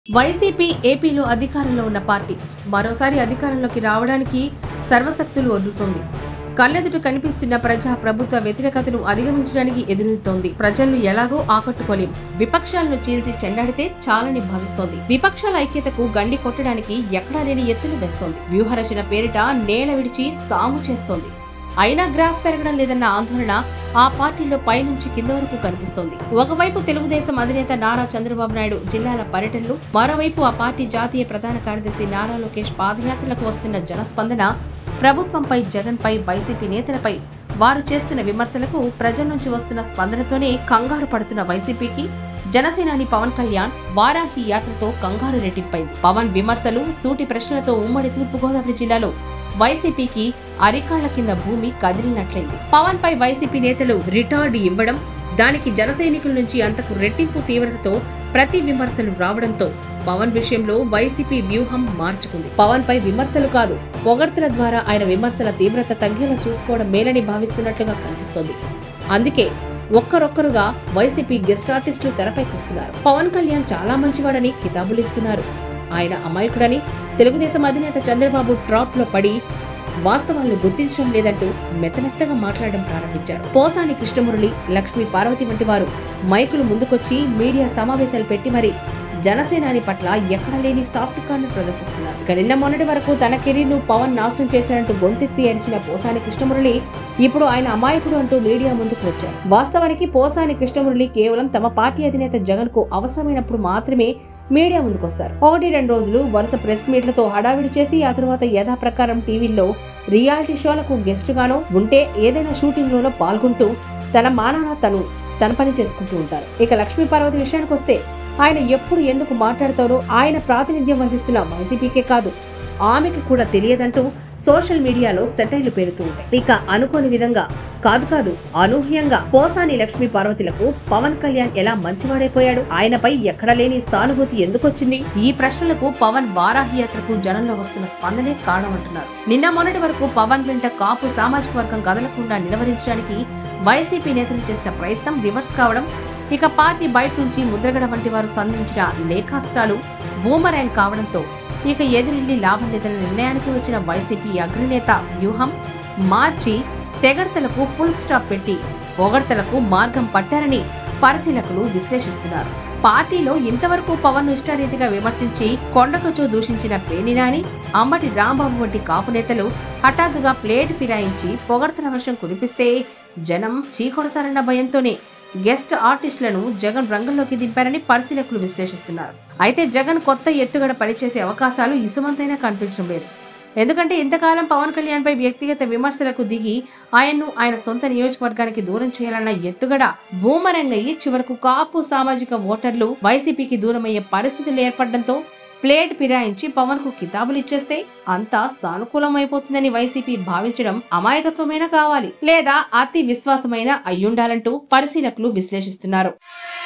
YCP ఏపీలో అధికారంలో ఉన్న పార్టీ మరోసారి అధికారంలోకి రావడానికి సర్వశక్తులు వడ్డుతోంది కళ్ళెదుట కనిపిస్తున్న ప్రజా ప్రభుత్వ వ్యతిరేకతను అధిగమించడానికి ఎదురుతోంది ప్రజలను ఎలాగో ఆకట్టుకోలేం విపక్షాలను చీల్చి చెండాడితే చాలని భావిస్తోంది విపక్షాల ఐక్యతకు గండి కొట్టడానికి ఎక్కడా లేని ఎత్తులు వేస్తోంది వ్యూహరచన పేరిట నేల విడిచి సాము చేస్తోంది అయినా గ్రాఫ్ పెరగడం లేదన్న ఆందోళన ఆ పార్టీలో పైనుంచి కింద వరకు కనిపిస్తోంది ఒకవైపు తెలుగుదేశం అధినేత నారా చంద్రబాబు నాయుడు జిల్లాల పర్యటనలు మరోవైపు ఆ పార్టీ జాతీయ ప్రధాన కార్యదర్శి నారా లోకేష్ పాదయాత్రలకు వస్తున్న జనస్పందన ప్రభుత్వంపై జగన్పై వైసీపీ నేతలపై వారు చేస్తున్న విమర్శలకు ప్రజల నుంచి వస్తున్న స్పందనతోనే కంగారు పడుతున్న వైసీపీకి జనసేనాని పవన్ కళ్యాణ్ వారాహి యాత్రతో కంగారు రెట్టింపైంది పవన్ విమర్శలు సూటి ప్రశ్నలతో ఉమ్మడి తూర్పుగోదావరి జిల్లాలో వైసీపీకి అరికాళ్ల కింద భూమి కదిలినట్లయింది పవన్ పై వైసీపీ నేతలు రిటార్డ్ ఇవ్వడం దానికి జనసైనికుల నుంచి అంతకు రెట్టింపు తీవ్రతతో ప్రతి విమర్శలు రావడంతో పవన్ విషయంలో వైసీపీ వ్యూహం మార్చుకుంది పవన్ పై విమర్శలు కాదు పొగడ్తల ద్వారా ఆయన విమర్శల తీవ్రత తగ్గేలా చూసుకోవడం మేలని భావిస్తున్నట్లుగా కనిపిస్తోంది అందుకే ఒక్కరొక్కరుగా వైసీపీ గెస్ట్ ఆర్టిస్టులు తెరపైకొస్తున్నారు పవన్ కళ్యాణ్ చాలా మంచివాడని కితాబులిస్తున్నారు ఆయన అమాయకుడని తెలుగుదేశం అధినేత చంద్రబాబు ట్రాప్ లో పడి వాస్తవాలను గుర్తించడం లేదంటూ మెత్తమెత్తగా మాట్లాడడం ప్రారంభించారు పోసాని కృష్ణమురళి లక్ష్మీ పార్వతి వంటి వారు మైకులు ముందుకొచ్చి మీడియా సమావేశాలు పెట్టి మరి జనసేనాని పట్ల ఎక్కడ లేని సాఫ్ట్ కార్నర్ ప్రదర్శిస్తున్నారు ఇక నిన్న మొన్నటి వరకు తన కెరీర్ ను పవన్ నాశనం చేశాడంటూ గొంతెత్తి అరిచిన పోసాని కృష్ణమురళి ఇప్పుడు ఆయన అమాయకుడు అంటూ మీడియా ముందుకు వచ్చారు వాస్తవానికి పోసాని కృష్ణమురళి కేవలం తమ పార్టీ అధినేత జగన్ కు అవసరమైనప్పుడు మాత్రమే మీడియా ముందుకొస్తారు ఒకటి రెండు రోజులు వరుస ప్రెస్ మీట్లతో హడావిడి చేసి ఆ తర్వాత యథాప్రకారం టీవీల్లో రియాలిటీ షోలకు గెస్ట్ గానో ఉంటే ఏదైనా షూటింగ్ లోనో పాల్గొంటూ తన మానాన తను తన పని చేసుకుంటూ ఉంటారు ఇక లక్ష్మీ పార్వతి విషయానికి వస్తే ఆయన ఎప్పుడు ఎందుకు మాట్లాడతారో ఆయన ప్రాతినిధ్యం వహిస్తున్న వైసీపీకే కాదు ఆమెకి కూడా తెలియదంటూ సోషల్ మీడియాలో సెటైర్లు పేరుతూ ఉంటాయి ఇక అనుకోని విధంగా కాదు కాదు అనూహ్యంగా పోసాని లక్ష్మీ పార్వతులకు పవన్ కళ్యాణ్ ఎలా మంచివాడైపోయాడు ఆయనపై ఎక్కడ లేని సానుభూతి ఎందుకొచ్చింది ఈ ప్రశ్నలకు పవన్ వారాహి యాత్రకు జనంలో వస్తున్న స్పందనే కారణమంటున్నారు నిన్న మొన్నటి వరకు పవన్ వెంట కాపు సామాజిక వర్గం కదలకుండా నిలవరించడానికి వైసీపీ నేతలు చేసిన ప్రయత్నం రివర్స్ కావడం ఇక పార్టీ బయట నుంచి ముద్రగడ వంటి వారు సంధించిన లేఖాస్త్రాలు బూమరాంగ్ కావడంతో ఇక ఎదురెళ్లి లాభం లేదన్న నిర్ణయానికి వచ్చిన వైసీపీ అగ్రనేత వ్యూహం మార్చి తెగడ్తలకు ఫుల్ స్టాప్ పెట్టి పొగడ్తలకు మార్గం పట్టారని పరిశీలకులు విశ్లేషిస్తున్నారు పార్టీలో ఇంతవరకు పవన్ ను ఇష్టారీతిగా విమర్శించి కొండకొచ్చో దూషించిన పేనినాని అమ్మటి రాంబాబు వంటి కాపు నేతలు హఠాత్తుగా ప్లేట్ ఫిరాయించి పొగడ్తల వర్షం కురిపిస్తే జనం చీకొడతారన్న భయంతోనే గెస్ట్ ఆర్టిస్టులను జగన్ రంగంలోకి దింపారని పరిశీలకులు విశ్లేషిస్తున్నారు అయితే జగన్ కొత్త ఎత్తుగడ పనిచేసే అవకాశాలు ఇసుమంతైనా కనిపించడం లేదు ఎందుకంటే ఇంతకాలం పవన్ కళ్యాణ్ పై వ్యక్తిగత విమర్శలకు దిగి ఆయన్ను ఆయన సొంత నియోజకవర్గానికి దూరం చేయాలన్న ఎత్తుగడ బూమరంగయ్యి చివరకు కాపు సామాజిక ఓటర్లు వైసీపీకి దూరమయ్యే పరిస్థితులు ఏర్పడడంతో ప్లేట్ ఫిరాయించి పవన్ కు కితాబులు ఇచ్చేస్తే అంతా సానుకూలమైపోతుందని వైసీపీ భావించడం అమాయకత్వమైనా కావాలి లేదా అతి విశ్వాసమైన అయ్యుండాలంటూ పరిశీలకులు విశ్లేషిస్తున్నారు